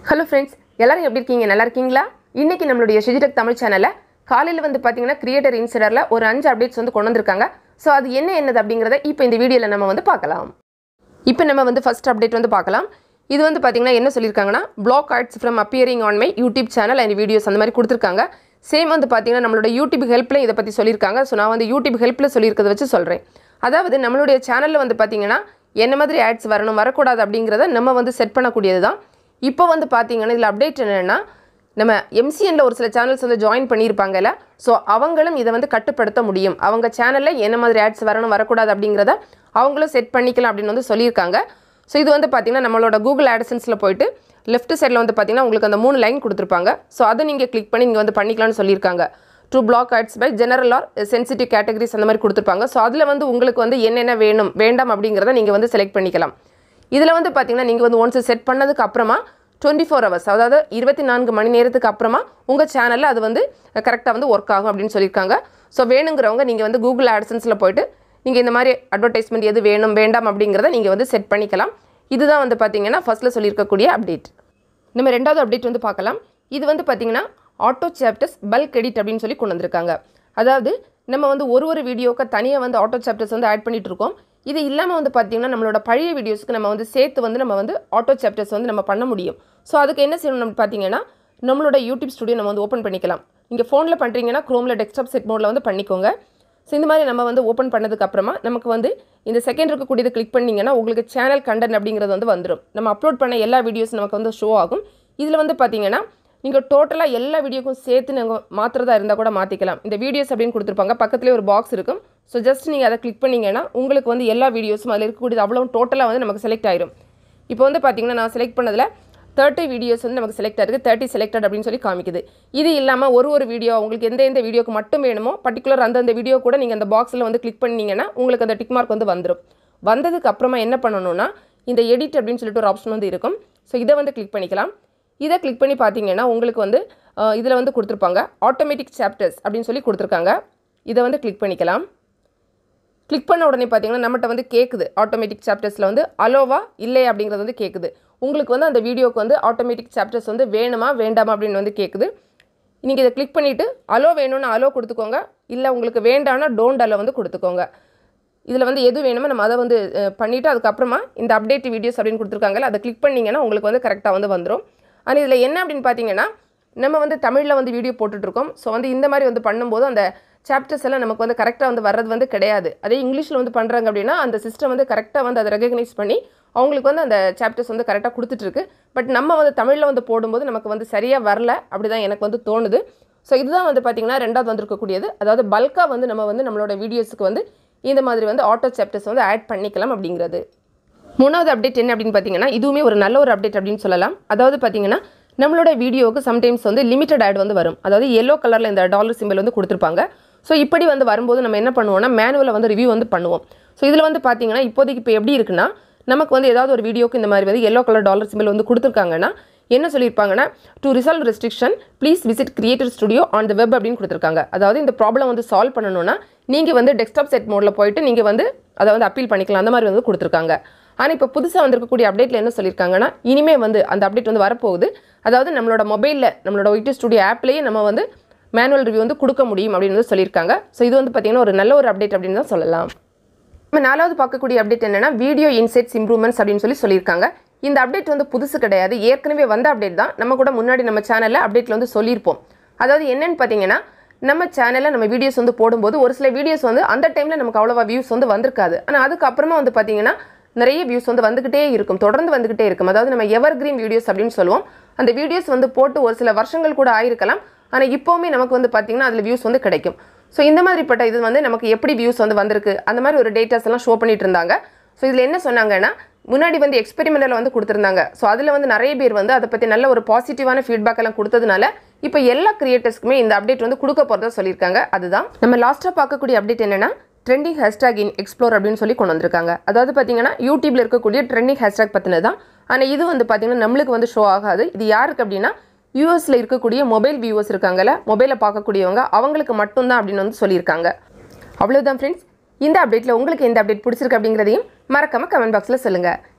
hello friends எல்லாரும் எப்படி இருக்கீங்க நல்லா இருக்கீங்களா இன்னைக்கு நம்மளுடைய ஷிஜிடெக் தமிழ் சேனலில் காலையில் வந்து பார்த்தீங்கன்னா கிரியேட்டர் இன்சிடரில் ஒரு அஞ்சு அப்டேட்ஸ் வந்து கொண்டு வந்திருக்காங்க ஸோ அது என்ன என்னது அப்படிங்கிறத இப்போ இந்த வீடியோவில் நம்ம வந்து பார்க்கலாம் இப்போ நம்ம வந்து ஃபர்ஸ்ட் அப்டேட் வந்து பார்க்கலாம் இது வந்து பார்த்தீங்கன்னா என்ன சொல்லியிருக்காங்கன்னா block ads from appearing on my YouTube channel and videos அந்த மாதிரி கொடுத்துருக்காங்க சேம் வந்து பார்த்தீங்கன்னா நம்மளோட யூடியூப் ஹெல்ப்லையும் இதை பற்றி சொல்லியிருக்காங்க ஸோ நான் வந்து யூடியூப் ஹெல்ப்பில் சொல்லியிருக்கிறத வச்சு சொல்கிறேன் அதாவது நம்மளுடைய சேனலில் வந்து பார்த்தீங்கன்னா என்ன மாதிரி ஆட்ஸ் வரணும் வரக்கூடாது அப்படிங்கிறத நம்ம வந்து செட் பண்ணக்கூடியது தான் இப்போ வந்து பார்த்தீங்கன்னா இதில் அப்டேட் என்னென்னா நம்ம எம்சிஎனில் ஒரு சில சேனல்ஸ் வந்து ஜாயின் பண்ணியிருப்பாங்கல்ல ஸோ அவங்களும் இதை வந்து கட்டுப்படுத்த முடியும் அவங்க சேனலில் என்ன மாதிரி ஆட்ஸ் வரணும் வரக்கூடாது அப்படிங்கிறத அவங்களும் செட் பண்ணிக்கலாம் அப்படின்னு வந்து சொல்லியிருக்காங்க ஸோ இது வந்து பார்த்திங்கன்னா நம்மளோட கூகுள் ஆட்சன்ஸில் போயிட்டு லெஃப்ட் சைடில் வந்து பார்த்திங்கன்னா உங்களுக்கு அந்த மூணு லைன் கொடுத்துருப்பாங்க ஸோ அதை நீங்கள் கிளிக் பண்ணி நீங்கள் வந்து பண்ணிக்கலாம்னு சொல்லியிருக்காங்க to block ads by general or sensitive categories அந்த மாதிரி கொடுத்துருப்பாங்க ஸோ அதில் வந்து உங்களுக்கு வந்து என்னென்ன வேணும் வேண்டாம் அப்படிங்கிறத நீங்கள் வந்து செலக்ட் பண்ணிக்கலாம் இதில் வந்து பார்த்தீங்கன்னா நீங்கள் வந்து ஒன்ஸ் செட் பண்ணதுக்கு அப்புறமா டுவெண்ட்டி ஃபோர் ஹவர்ஸ் அதாவது இருபத்தி நான்கு மணி நேரத்துக்கு அப்புறமா உங்கள் சேனலில் அது வந்து கரெக்டாக வந்து ஒர்க் ஆகும் அப்படின்னு சொல்லியிருக்காங்க ஸோ வேணுங்கிறவங்க நீங்கள் வந்து கூகுள் ஆட்சன்ஸில் போயிட்டு நீங்கள் இந்த மாதிரி அட்வர்டைஸ்மெண்ட் எது வேணும் வேண்டாம் அப்படிங்கிறத நீங்கள் வந்து செட் பண்ணிக்கலாம் இதுதான் வந்து பார்த்தீங்கன்னா ஃபஸ்ட்டில் சொல்லியிருக்கக்கூடிய அப்டேட் நம்ம ரெண்டாவது அப்டேட் வந்து பார்க்கலாம் இது வந்து பார்த்தீங்கன்னா ஆட்டோ சாப்டர்ஸ் பல்க் எடிட் அப்படின்னு சொல்லி கொண்டு வந்திருக்காங்க அதாவது நம்ம வந்து ஒரு ஒரு வீடியோக்கு தனியாக வந்து ஆட்டோ சாப்டர்ஸ் வந்து ஆட் பண்ணிட்டு இருக்கோம் இது இல்லாமல் வந்து பார்த்தீங்கன்னா நம்மளோட பழைய வீடியோஸ்க்கு நம்ம வந்து சேர்த்து வந்து நம்ம வந்து ஆட்டோ சாப்டர்ஸ் வந்து நம்ம பண்ண முடியும் ஸோ அதுக்கு என்ன செய்யணும் நம்ம பார்த்தீங்கன்னா நம்மளோட யூடியூப் ஸ்டுடியோ நம்ம வந்து ஓப்பன் பண்ணிக்கலாம் நீங்கள் ஃபோனில் பண்ணுறீங்கன்னா க்ரோமில் டெஸ்க்டாப் செட் மோடில் வந்து பண்ணிக்கோங்க ஸோ இந்த மாதிரி நம்ம வந்து ஓப்பன் பண்ணதுக்கு அப்புறமா நமக்கு வந்து இந்த செகண்ட் இருக்கக்கூடியது கிளிக் பண்ணிங்கன்னா உங்களுக்கு சேனல் கண்டென்ட் அப்படிங்கிறது வந்து வந்துடும் நம்ம அப்லோட் பண்ண எல்லா வீடியோஸ் நமக்கு வந்து ஷோ ஆகும் இதில் வந்து பார்த்தீங்கன்னா நீங்கள் டோட்டலாக எல்லா வீடியோக்கும் சேர்த்து நீங்கள் மாற்றுறதா இருந்தால் கூட மாற்றிக்கலாம் இந்த வீடியோஸ் அப்படின்னு கொடுத்துருப்பாங்க பக்கத்துலேயே ஒரு பாக்ஸ் இருக்கும் ஸோ ஜஸ்ட் நீங்கள் அதை கிளிக் பண்ணிங்கன்னா உங்களுக்கு வந்து எல்லா வீடியோஸும் அதில் இருக்கக்கூடியது அவ்வளோ டோட்டலாக வந்து நமக்கு செலக்ட் ஆயிரும் இப்போ வந்து பார்த்தீங்கன்னா நான் செலக்ட் பண்ணதில் தேர்ட்டி வீடியோஸ் வந்து நமக்கு செலக்ட் ஆயிருக்கு தேர்ட்டி செலக்டட் அப்படின்னு சொல்லி காமிக்குது இது இல்லாமல் ஒரு ஒரு வீடியோ உங்களுக்கு எந்த எந்த வீடியோக்கு மட்டும் வேணுமோ பர்டிகுலர் அந்தந்த வீடியோ கூட நீங்கள் அந்த பாக்ஸில் வந்து கிளிக் பண்ணீங்கன்னா உங்களுக்கு அந்த டிக் மார்க் வந்து வந்துடும் வந்ததுக்கு அப்புறமா என்ன பண்ணணும்னா இந்த எடிட் அப்படின்னு சொல்லிட்டு ஒரு ஆப்ஷன் வந்து இருக்கும் ஸோ இதை வந்து கிளிக் பண்ணிக்கலாம் இதை கிளிக் பண்ணி பார்த்தீங்கன்னா உங்களுக்கு வந்து இதில் வந்து கொடுத்துருப்பாங்க ஆட்டோமேட்டிக் சாப்டர்ஸ் அப்படின்னு சொல்லி கொடுத்துருக்காங்க இதை வந்து கிளிக் பண்ணிக்கலாம் கிளிக் பண்ண உடனே பார்த்தீங்கன்னா நம்மகிட்ட வந்து கேட்குது ஆட்டோமேட்டிக் சாப்டர்ஸில் வந்து அலோவா இல்லை அப்படிங்கிறது வந்து கேட்குது உங்களுக்கு வந்து அந்த வீடியோக்கு வந்து ஆட்டோமேட்டிக் சாப்டர்ஸ் வந்து வேணுமா வேண்டாமா அப்படின்னு வந்து கேட்குது நீங்கள் இதை கிளிக் பண்ணிவிட்டு அலோ வேணும்னு அலோ கொடுத்துக்கோங்க இல்லை உங்களுக்கு வேண்டாம்னா டோன்ட் அலோ வந்து கொடுத்துக்கோங்க இதில் வந்து எது வேணுமோ நம்ம அதை வந்து பண்ணிவிட்டு அதுக்கப்புறமா இந்த அப்டேட் வீடியோஸ் அப்படின்னு கொடுத்துருக்காங்கல்ல அதை கிளிக் பண்ணிங்கன்னா உங்களுக்கு வந்து கரெக்டாக வந்து வந்துடும் ஆனால் இதில் என்ன அப்படின்னு பார்த்தீங்கன்னா நம்ம வந்து தமிழில் வந்து வீடியோ போட்டுட்ருக்கோம் ஸோ வந்து இந்த மாதிரி வந்து பண்ணும்போது அந்த சாப்டர்ஸ் எல்லாம் நமக்கு வந்து கரெக்டாக வந்து வர்றது வந்து கிடையாது அதே இங்கிலீஷில் வந்து பண்ணுறாங்க அப்படின்னா அந்த சிஸ்டம் வந்து கரெக்டாக வந்து அதை ரெகக்னைஸ் பண்ணி அவங்களுக்கு வந்து அந்த சாப்டர்ஸ் வந்து கரெக்டாக கொடுத்துட்ருக்கு பட் நம்ம வந்து தமிழில் வந்து போடும்போது நமக்கு வந்து சரியாக வரல அப்படி தான் எனக்கு வந்து தோணுது ஸோ இதுதான் வந்து பார்த்திங்கன்னா ரெண்டாவது வந்திருக்கக்கூடியது அதாவது பல்காக வந்து நம்ம வந்து நம்மளோட வீடியோஸுக்கு வந்து இந்த மாதிரி வந்து ஆட்டோ சாப்டர்ஸ் வந்து ஆட் பண்ணிக்கலாம் அப்படிங்கிறது மூணாவது அப்டேட் என்ன அப்படின்னு பார்த்தீங்கன்னா இதுவுமே ஒரு நல்ல ஒரு அப்டேட் அப்படின்னு சொல்லலாம் அதாவது பார்த்தீங்கன்னா நம்மளோட வீடியோவுக்கு சம்டைம்ஸ் வந்து லிமிட்டட் ஆட் வந்து வரும் அதாவது எல்லோ கலரில் இந்த டாலர் சிம்பிள் வந்து கொடுத்துருப்பாங்க ஸோ இப்படி வந்து வரும்போது நம்ம என்ன பண்ணுவோம்னா மேனுவலில் வந்து ரிவ்யூ வந்து பண்ணுவோம் ஸோ இதில் வந்து பார்த்தீங்கன்னா இப்போதைக்கு இப்போ எப்படி இருக்குன்னா நமக்கு வந்து ஏதாவது ஒரு வீடியோக்கு இந்த மாதிரி வந்து எல்லோ கலர் டாலர் சிம்பிள் வந்து கொடுத்துருக்காங்கன்னா என்ன சொல்லியிருப்பாங்கன்னா to resolve restriction please visit creator studio on the web அப்படின்னு கொடுத்துருக்காங்க அதாவது இந்த ப்ராப்ளம் வந்து சால்வ் பண்ணணும்னா நீங்கள் வந்து டெஸ்க்டாப் செட் மோடில் போயிட்டு நீங்கள் வந்து அதை வந்து அப்பீல் பண்ணிக்கலாம் அந்த மாதிரி வந்து கொடுத்துருக்காங்க ஆனால் இப்போ புதுசாக வந்திருக்கக்கூடிய அப்டேட்டில் என்ன சொல்லியிருக்காங்கன்னா இனிமேல் வந்து அந்த அப்டேட் வந்து வரப்போகுது அதாவது நம்மளோட மொபைலில் நம்மளோட ஒயிட்டு ஸ்டுடியோ ஆப்லேயே நம்ம வந்து மேனுவல் ரிவ்யூ வந்து கொடுக்க முடியும் அப்படின்னு வந்து சொல்லியிருக்காங்க ஸோ இது வந்து பார்த்திங்கன்னா ஒரு நல்ல ஒரு அப்டேட் அப்படின்னு தான் சொல்லலாம் நம்ம நாலாவது பார்க்கக்கூடிய அப்டேட் என்னென்னா வீடியோ இன்சைட்ஸ் இம்ப்ரூவ்மெண்ட்ஸ் அப்படின்னு சொல்லி சொல்லியிருக்காங்க இந்த அப்டேட் வந்து புதுசு கிடையாது ஏற்கனவே வந்த அப்டேட் தான் நம்ம கூட முன்னாடி நம்ம சேனலில் அப்டேட்டில் வந்து சொல்லியிருப்போம் அதாவது என்னென்னு பார்த்தீங்கன்னா நம்ம சேனலில் நம்ம வீடியோஸ் வந்து போடும்போது ஒரு சில வீடியோஸ் வந்து அந்த டைமில் நமக்கு அவ்வளோவா வியூஸ் வந்து வந்திருக்காது ஆனால் அதுக்கப்புறமா வந்து பார்த்தீங்கன்னா நிறைய வியூஸ் வந்து வந்துக்கிட்டே இருக்கும் தொடர்ந்து வந்துக்கிட்டே இருக்கும் அதாவது நம்ம எவர் கிரீன் வீடியோஸ் அப்படின்னு சொல்லுவோம் அந்த வீடியோஸ் வந்து போட்டு ஒரு சில வருஷங்கள் கூட ஆயிருக்கலாம் ஆனால் இப்போவுமே நமக்கு வந்து பார்த்திங்கன்னா அதில் வியூஸ் வந்து கிடைக்கும் ஸோ இந்த மாதிரிப்பட்ட இது வந்து நமக்கு எப்படி வியூஸ் வந்து வந்திருக்கு அந்த மாதிரி ஒரு டேட்டாஸ் எல்லாம் ஷோ பண்ணிட்டு இருந்தாங்க ஸோ இதில் என்ன சொன்னாங்கன்னா முன்னாடி வந்து எக்ஸ்பெரிமெண்டல் வந்து கொடுத்துருந்தாங்க ஸோ அதில் வந்து நிறைய பேர் வந்து அதை பற்றி நல்ல ஒரு பாசிட்டிவான ஃபீட்பேக் எல்லாம் கொடுத்ததுனால இப்போ எல்லா கிரியேட்டர்ஸ்க்குமே இந்த அப்டேட் வந்து கொடுக்க போகிறதா சொல்லியிருக்காங்க அதுதான் நம்ம லாஸ்ட்டாக பார்க்கக்கூடிய அப்டேட் என்னென்னா ட்ரெண்டிங் ஹேஷ்டாக் இன் எக்ஸ்ப்ளோர் அப்படின்னு சொல்லி கொண்டு வந்திருக்காங்க அதாவது பார்த்தீங்கன்னா யூடியூப்ல இருக்கக்கூடிய ட்ரெண்டிங் ஹேஷ்டாக் பற்றினது தான் ஆனால் இது வந்து பார்த்தீங்கன்னா நம்மளுக்கு வந்து ஷோ ஆகாது இது யாருக்கு அப்படின்னா யூஎஸில் இருக்கக்கூடிய மொபைல் வியூவர்ஸ் இருக்காங்கல்ல மொபைலை பார்க்கக்கூடியவங்க அவங்களுக்கு மட்டும்தான் அப்படின்னு வந்து சொல்லியிருக்காங்க அவ்வளோதான் ஃப்ரெண்ட்ஸ் இந்த அப்டேட்டில் உங்களுக்கு எந்த அப்டேட் பிடிச்சிருக்கு அப்படிங்கிறதையும் மறக்காமல் கமெண்ட் பாக்ஸில் சொல்லுங்கள்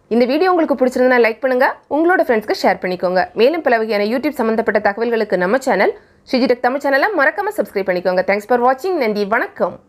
இந்த வீடியோ உங்களுக்கு பிடிச்சிருந்தா லைக் பண்ணுங்க உங்களோட ஃப்ரெண்ட்ஸ்க்கு ஷேர் பண்ணிக்கோங்க மேலும் பல வகையான யூடியூப் சம்மந்தப்பட்ட தகவல்களுக்கு நம்ம சேனல் ஷிஜிடெக் தமிழ் சேனலை மறக்காம சப்ஸ்கிரைப் பண்ணிக்கோங்க தேங்க்ஸ் ஃபார் வாட்சிங் நன்றி வணக்கம்